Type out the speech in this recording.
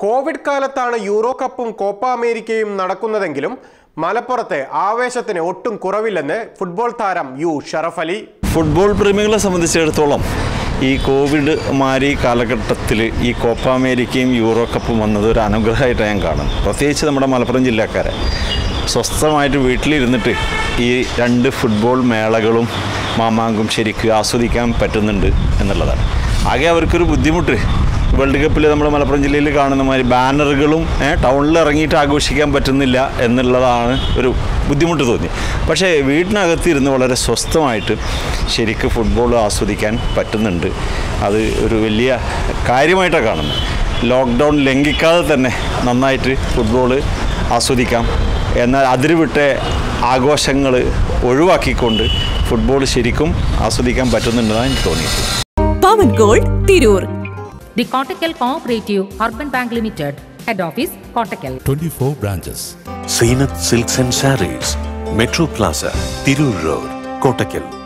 Covid കാലത്താണ് euro കപ്പും Copa അമേരിക്കയും നടക്കുന്നതെങ്കിലും മലപ്പുറത്തെ ആവേശത്തിന് ഒട്ടും കുറവില്ലെന്ന് ഫുട്ബോൾ താരം യു ഷറഫ് അലി ഫുട്ബോൾ പ്രേമികളെ സംബന്ധിച്ചിടത്തോളം ഈ കോവിഡ് മാരി കാലഘട്ടത്തിൽ ഈ കോപ്പ അമേരിക്കയും യൂറോ കപ്പും വന്നത് ഒരു അനുഗ്രഹമായിട്ട് ഞാൻ കാണുന്നു പ്രത്യേകിച്ച് നമ്മുടെ മലപ്പുറം ജില്ലക്കാരെ സ്വസ്ഥമായിട്ട് വീട്ടിലിരുന്നിട്ട് ഈ രണ്ട് ഫുട്ബോൾ മേളകളും മാമാങ്കും ശരിക്കും ആസ്വദിക്കാൻ പറ്റുന്നുണ്ട് എന്നുള്ളതാണ് ആകെ അവർക്കൊരു ബുദ്ധിമുട്ട് വേൾഡ് കപ്പിൽ നമ്മൾ മലപ്പുറം ജില്ലയിൽ കാണുന്ന മാതിരി ബാനറുകളും ഏ, ടൗണിൽ ഇറങ്ങിയിട്ട് ആഘോഷിക്കാൻ പറ്റുന്നില്ല എന്നുള്ളതാണ് ഒരു ബുദ്ധിമുട്ട് തോന്നി പക്ഷേ വീടിനകത്ത് ഇരുന്ന് വളരെ സ്വസ്ഥമായിട്ട് ശരിക്ക് ഫുട്ബോൾ ആസ്വദിക്കാൻ പറ്റുന്നുണ്ട് അത് ഒരു വലിയ കാര്യമായിട്ടാണ് കാണുന്നത് ലോക്ക്ഡൗൺ ലംഘിക്കാതെ തന്നെ നന്നായിട്ട് ഫുട്ബോൾ ആസ്വദിക്കാം എന്നാൽ അതിരുവിട്ട ആഘോഷങ്ങൾ ഒഴിവാക്കിക്കൊണ്ട് ഫുട്ബോൾ ശരിക്കും ആസ്വദിക്കാൻ പറ്റുന്നുണ്ടെന്നാണ് എനിക്ക് തോന്നിയിട്ടുള്ളത് Pavan gold Tirur The Kottakkal Cooperative Urban Bank Limited, Head Office, Kottakkal. 24 branches. Zeenath silks and saris metro plaza Tirur road Kottakkal